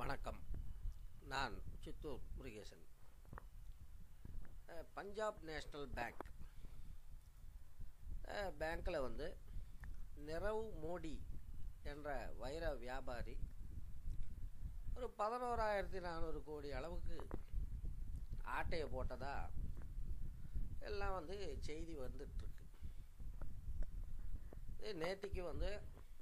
வணக்கம் நான் சித்தூர் முருகேசன் அஹ், பஞ்சாப் நேஷ்னல் பேங்க் பேங்க்கில் வந்து நிரவ் மோடி என்ற வைர வியாபாரி ஒரு பதினோராயிரத்தி நானூறு கோடி அளவுக்கு ஆட்டையை போட்டதா எல்லாம் வந்து செய்தி வந்துட்டுருக்கு இது நேத்திக்கு வந்து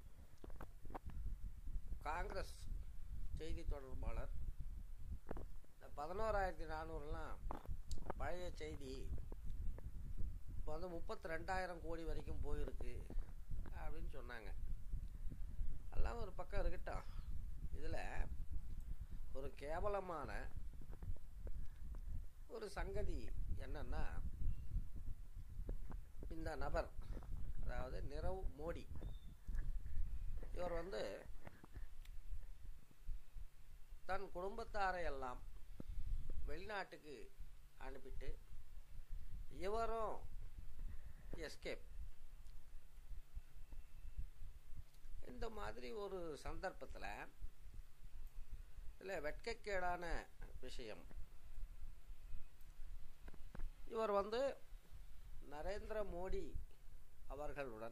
காங்கிரஸ் செய்தி தொடர்பாளர் இந்த பதினோராயிரத்தி நானூறுலாம் பழைய செய்தி இப்போ வந்து முப்பத்தி ரெண்டாயிரம் கோடி வரைக்கும் போயிருக்கு அப்படின்னு சொன்னாங்க எல்லாம் ஒரு பக்கம் இருக்கட்டும் இதில் ஒரு கேவலமான ஒரு சங்கதி என்னன்னா இந்த நபர் அதாவது நிரவ் மோடி இவர் வந்து தன் குடும்பத்தாரை எல்லாம் வெளிநாட்டுக்கு அனுப்பிட்டு இவரும் எஸ்கேப் இந்த மாதிரி ஒரு சந்தர்ப்பத்தில் இல்லை வெட்கக்கேடான விஷயம் இவர் வந்து நரேந்திர மோடி அவர்களுடன்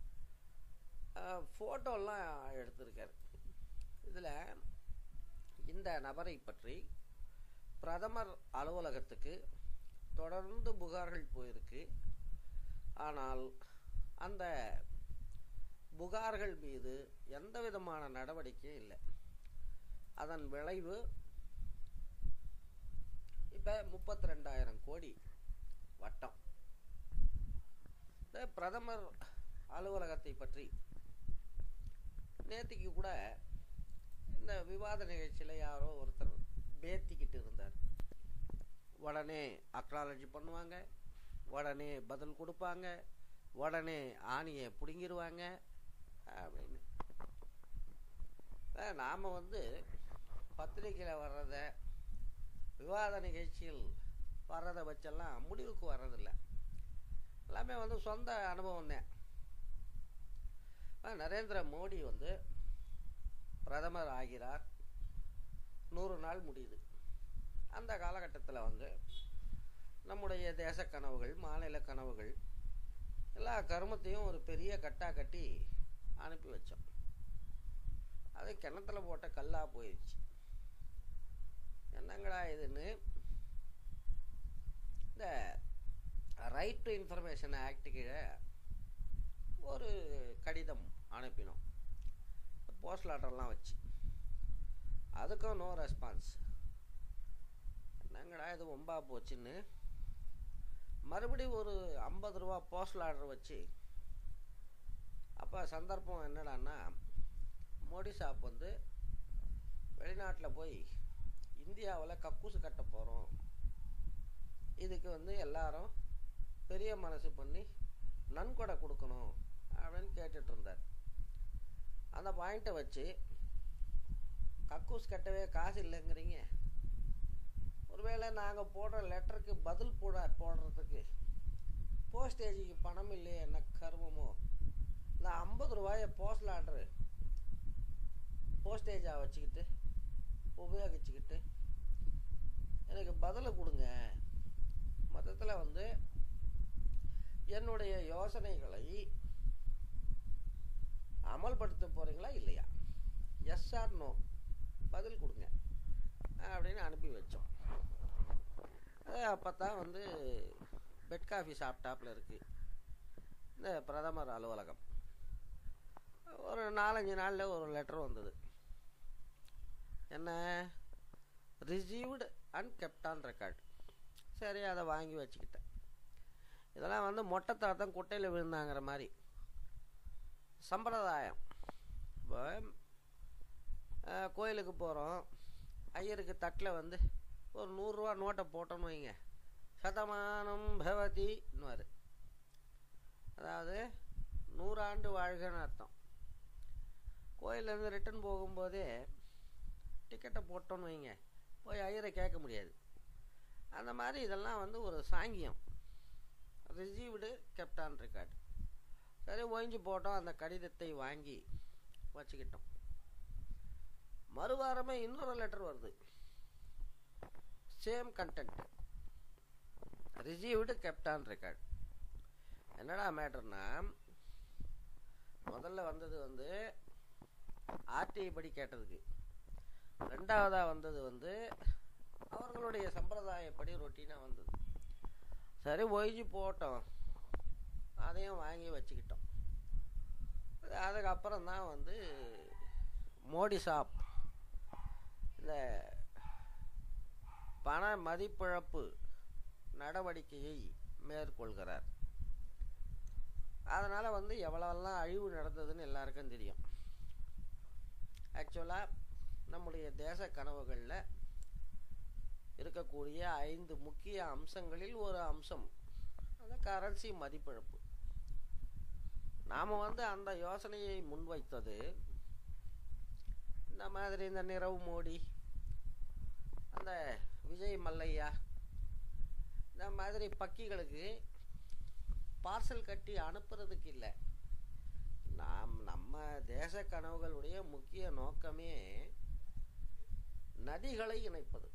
ஃபோட்டோலாம் எடுத்திருக்கார் இதில் இந்த நபரை பற்றி பிரதமர் அலுவலகத்துக்கு தொடர்ந்து புகார்கள் போயிருக்கு ஆனால் அந்த புகார்கள் மீது எந்த விதமான நடவடிக்கையும் இல்லை அதன் விளைவு இப்போ முப்பத்தி ரெண்டாயிரம் கோடி வட்டம் இந்த பிரதமர் அலுவலகத்தை பற்றி நேத்திக்கு கூட இந்த விவாத நிகழ்ச்சியில் யாரோ ஒருத்தர் பேத்திக்கிட்டு இருந்தார் உடனே அக்னாலஜி பண்ணுவாங்க உடனே பதில் கொடுப்பாங்க உடனே ஆணியை பிடுங்கிடுவாங்க அப்படின்னு நாம் வந்து பத்திரிக்கையில் வர்றத விவாத நிகழ்ச்சியில் வர்றதை வச்செல்லாம் முடிவுக்கு வர்றதில்ல எல்லாமே வந்து சொந்த அனுபவம் தான் நரேந்திர மோடி வந்து பிரதமர் ஆகிறார் நூறு நாள் முடியுது அந்த காலகட்டத்தில் வந்து நம்முடைய தேச கனவுகள் மாநில கனவுகள் எல்லா கருமத்தையும் ஒரு பெரிய கட்டா கட்டி அனுப்பி வச்சோம் அது கிணத்துல போட்ட கல்லாக போயிடுச்சு என்னங்கடா இதுன்னு இந்த ரைட் டு இன்ஃபர்மேஷன் ஆக்ட் கீழே ஒரு கடிதம் அனுப்பினோம் போஸ்ட் லெட்டர்லாம் வச்சு அதுக்கும் நோ ரெஸ்பான்ஸ் என்னங்கடா இது ஒம்பா போச்சுன்னு மறுபடியும் ஒரு ஐம்பது ரூபா போஸ்ட் ஆர்டர் வச்சு அப்போ சந்தர்ப்பம் என்னடான்னா மோடி ஷாப் வந்து வெளிநாட்டில் போய் இந்தியாவில் கக்கூசு கட்ட போகிறோம் இதுக்கு வந்து எல்லாரும் பெரிய மனசு பண்ணி நன்கொடை கொடுக்கணும் அப்படின்னு கேட்டுட்டு இருந்தார் அந்த பாயிண்ட்டை வச்சு கக்கூஸ் கட்டவே காசு இல்லைங்கிறீங்க ஒருவேளை நாங்கள் போடுற லெட்டருக்கு பதில் போட போடுறதுக்கு போஸ்டேஜுக்கு பணம் இல்லையே என்ன கருமமோ இந்த ஐம்பது ரூபாயை போஸ்டல் ஆர்டரு போஸ்டேஜாக வச்சுக்கிட்டு உபயோகிச்சுக்கிட்டு எனக்கு பதிலை கொடுங்க மொத்தத்தில் வந்து என்னுடைய யோசனைகளை அமல்படுத்த போகிறீங்களா இல்லையா எஸ் ஆர் நோ பதில் கொடுங்க அப்படின்னு அனுப்பி வச்சோம் அப்போ தான் வந்து பெட் காஃபி சாப்பிட்டாப்பில் இருக்குது இந்த பிரதமர் அலுவலகம் ஒரு நாலஞ்சு நாளில் ஒரு லெட்டர் வந்தது என்ன received and kept on record சரி அதை வாங்கி வச்சுக்கிட்டேன் இதெல்லாம் வந்து மொட்டை தாத்தம் குட்டையில் விழுந்தாங்கிற மாதிரி சம்பிரதாயம் இப்போ கோயிலுக்கு போகிறோம் ஐயருக்கு தட்டில் வந்து ஒரு நூறுரூவா நோட்டை போட்டோன்னு வைங்க சதமானம் பவதின்னுவார் அதாவது நூறாண்டு வாழ்கன்னு அர்த்தம் கோயிலேருந்து ரிட்டன் போகும்போதே டிக்கெட்டை போட்டோன்னு வைங்க போய் ஐயரை கேட்க முடியாது அந்த மாதிரி இதெல்லாம் வந்து ஒரு சாங்கியம் ரிசீவ்டு கெப்டான் ரெக்கார்டு சரி ஒழிஞ்சு போட்டோம் அந்த கடிதத்தை வாங்கி வச்சுக்கிட்டோம் மறு மறுவாரமே இன்னொரு லெட்டர் வருது same content received kept on record என்னடா மேட்டர்னா முதல்ல வந்தது வந்து ஆர்டிஐ படி கேட்டதுக்கு ரெண்டாவதாக வந்தது வந்து அவர்களுடைய சம்பிரதாயப்படி ரொட்டீனாக வந்தது சரி ஒய்ஜி போட்டோம் அதையும் வாங்கி வச்சுக்கிட்டோம் அது அதுக்கப்புறம் தான் வந்து மோடி ஷாப் இந்த பண மதிப்பிழப்பு நடவடிக்கையை மேற்கொள்கிறார் அதனால் வந்து எவ்வளவெல்லாம் அழிவு நடந்ததுன்னு எல்லாருக்கும் தெரியும் ஆக்சுவலாக நம்முடைய தேச கனவுகளில் இருக்கக்கூடிய ஐந்து முக்கிய அம்சங்களில் ஒரு அம்சம் அந்த கரன்சி மதிப்பிழப்பு நாம் வந்து அந்த யோசனையை முன்வைத்தது இந்த மாதிரி இந்த நிரவ் மோடி அந்த விஜய் மல்லையா இந்த மாதிரி பக்கிகளுக்கு பார்சல் கட்டி அனுப்புறதுக்கு இல்லை நாம் நம்ம தேச கனவுகளுடைய முக்கிய நோக்கமே நதிகளை இணைப்பது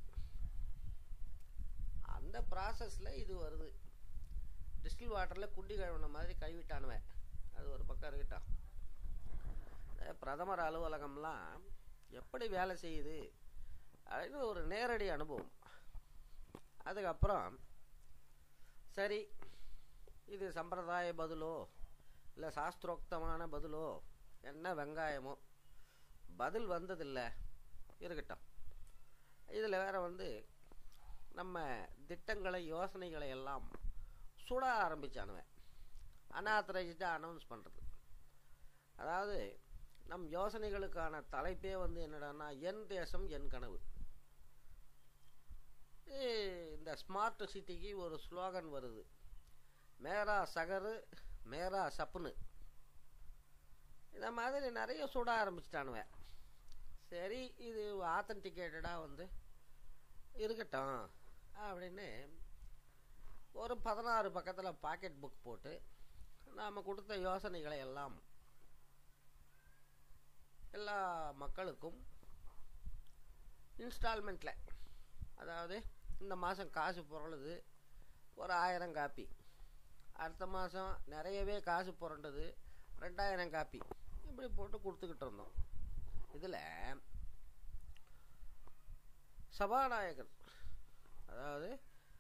அந்த ப்ராசஸில் இது வருது டிஸ்டில் வாட்டரில் குண்டி கழுவின மாதிரி கைவிட்டானுவன் அது ஒரு பக்கம் இருக்கட்டும் இந்த பிரதமர் அலுவலகம்லாம் எப்படி வேலை செய்யுது அப்படின்னு ஒரு நேரடி அனுபவம் அதுக்கப்புறம் சரி இது சம்பிரதாய பதிலோ இல்லை சாஸ்திரோக்தமான பதிலோ என்ன வெங்காயமோ பதில் வந்ததில்லை இருக்கட்டும் இதில் வேற வந்து நம்ம திட்டங்களை யோசனைகளை எல்லாம் சுட ஆரம்பிச்சானுவன் அனாத்தரைஸ்டாக அனௌன்ஸ் பண்ணுறது அதாவது நம் யோசனைகளுக்கான தலைப்பே வந்து என்னடான்னா என் தேசம் என் கனவு இந்த ஸ்மார்ட் சிட்டிக்கு ஒரு ஸ்லோகன் வருது மேரா சகரு மேரா சப்புனு இந்த மாதிரி நிறைய சுட ஆரம்பிச்சிட்டானுவேன் சரி இது ஆத்தன்டிகேட்டடாக வந்து இருக்கட்டும் அப்படின்னு ஒரு பதினாறு பக்கத்தில் பாக்கெட் புக் போட்டு நாம் கொடுத்த யோசனைகளை எல்லாம் எல்லா மக்களுக்கும் இன்ஸ்டால்மெண்ட்டில் அதாவது இந்த மாதம் காசு புரளுது ஒரு ஆயிரம் காப்பி அடுத்த மாதம் நிறையவே காசு புரண்டது ரெண்டாயிரம் காப்பி இப்படி போட்டு கொடுத்துக்கிட்டு இருந்தோம் இதில் சபாநாயகர் அதாவது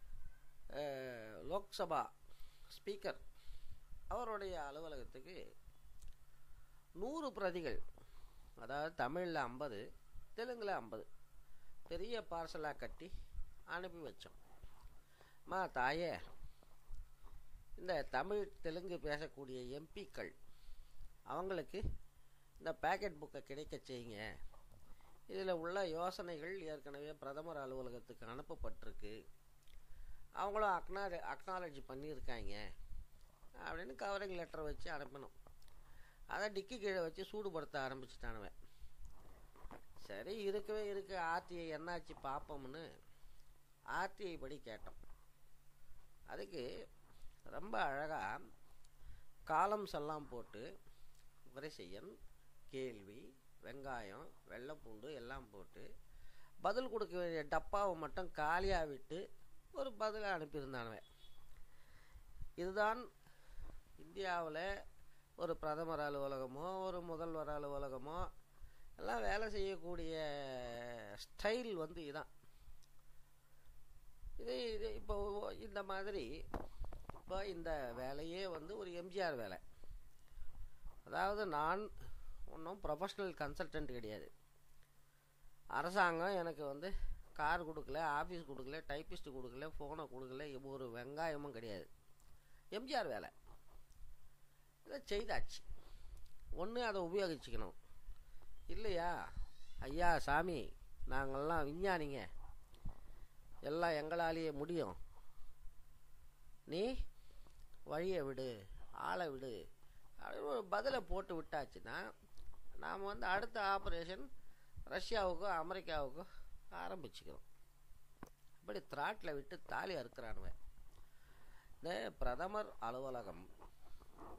லோக்சபா ஸ்பீக்கர் அவருடைய அலுவலகத்துக்கு நூறு பிரதிகள் அதாவது தமிழில் ஐம்பது தெலுங்கில் ஐம்பது பெரிய பார்சலாக கட்டி அனுப்பி வச்சோம் மா தாயே இந்த தமிழ் தெலுங்கு பேசக்கூடிய எம்பிக்கள் அவங்களுக்கு இந்த பேக்கெட் புக்கை கிடைக்க செய்யுங்க இதில் உள்ள யோசனைகள் ஏற்கனவே பிரதமர் அலுவலகத்துக்கு அனுப்பப்பட்டிருக்கு அவங்களும் அக்னால அக்னாலஜி பண்ணியிருக்காங்க அப்படின்னு கவரிங் லெட்டர் வச்சு அனுப்பணும் அதை டிக்கி கீழே வச்சு சூடுபடுத்த ஆரம்பிச்சிட்டானுவன் சரி இருக்கவே இருக்கு ஆர்டிஐ என்னாச்சு பார்ப்போம்னு ஆர்டிஐ படி கேட்டோம் அதுக்கு ரொம்ப அழகாக காலம்ஸ் எல்லாம் போட்டு வரிசையன் கேள்வி வெங்காயம் வெள்ளைப்பூண்டு எல்லாம் போட்டு பதில் கொடுக்க வேண்டிய டப்பாவை மட்டும் காலியாக விட்டு ஒரு பதிலை அனுப்பியிருந்தானுவன் இதுதான் இந்தியாவில் ஒரு பிரதமர் அலுவலகமோ ஒரு முதல்வர் அலுவலகமோ எல்லாம் வேலை செய்யக்கூடிய ஸ்டைல் வந்து இதான் இது இது இப்போ இந்த மாதிரி இப்போ இந்த வேலையே வந்து ஒரு எம்ஜிஆர் வேலை அதாவது நான் ஒன்றும் ப்ரொஃபஷ்னல் கன்சல்டன்ட் கிடையாது அரசாங்கம் எனக்கு வந்து கார் கொடுக்கல ஆஃபீஸ் கொடுக்கல டைப்பிஸ்ட் கொடுக்கல ஃபோனை கொடுக்கல ஒரு வெங்காயமும் கிடையாது எம்ஜிஆர் வேலை இதை செய்தாச்சு ஒன்று அதை உபயோகிச்சுக்கணும் இல்லையா ஐயா சாமி நாங்கள்லாம் விஞ்ஞானிங்க எல்லாம் எங்களாலேயே முடியும் நீ வழியை விடு ஆளை விடு அப்படின்னு ஒரு பதிலை போட்டு விட்டாச்சுன்னா நாம் வந்து அடுத்த ஆப்ரேஷன் ரஷ்யாவுக்கோ அமெரிக்காவுக்கோ ஆரம்பிச்சுக்கிறோம் இப்படி திராட்டில் விட்டு தாலி அறுக்கிறானுவன் இந்த பிரதமர் அலுவலகம்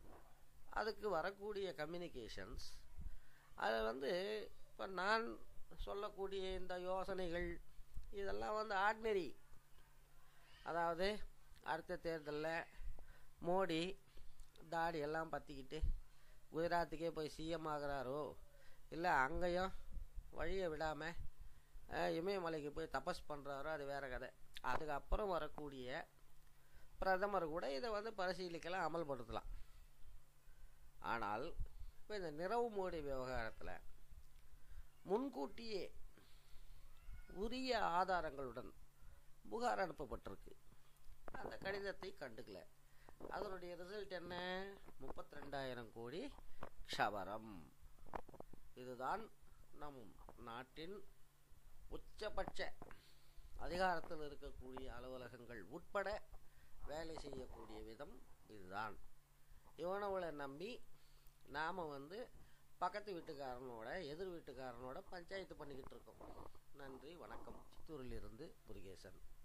அதுக்கு வரக்கூடிய கம்யூனிகேஷன்ஸ் அதை வந்து இப்போ நான் சொல்லக்கூடிய இந்த யோசனைகள் இதெல்லாம் வந்து ஆர்டினரி அதாவது அடுத்த தேர்தலில் மோடி தாடி எல்லாம் பற்றிக்கிட்டு குஜராத்துக்கே போய் சிஎம் ஆகிறாரோ இல்லை அங்கேயும் வழியை விடாமல் இமயமலைக்கு போய் தபஸ் பண்ணுறாரோ அது வேற கதை அதுக்கப்புறம் வரக்கூடிய பிரதமர் கூட இதை வந்து பரிசீலிக்கலாம் அமல்படுத்தலாம் ஆனால் இப்போ இந்த நிரவ் மோடி விவகாரத்தில் முன்கூட்டியே உரிய ஆதாரங்களுடன் புகார் அனுப்பப்பட்டிருக்கு அந்த கடிதத்தை கண்டுக்கல அதனுடைய ரிசல்ட் என்ன முப்பத்தி ரெண்டாயிரம் கோடி க்ஷவரம் இதுதான் நம் நாட்டின் உச்சபட்ச அதிகாரத்தில் இருக்கக்கூடிய அலுவலகங்கள் உட்பட வேலை செய்யக்கூடிய விதம் இதுதான் இவனவளை நம்பி நாம் வந்து பக்கத்து வீட்டுக்காரனோட எதிர் வீட்டுக்காரனோட பஞ்சாயத்து பண்ணிக்கிட்டு இருக்கோம் நன்றி வணக்கம் சித்தூரிலிருந்து முருகேசன்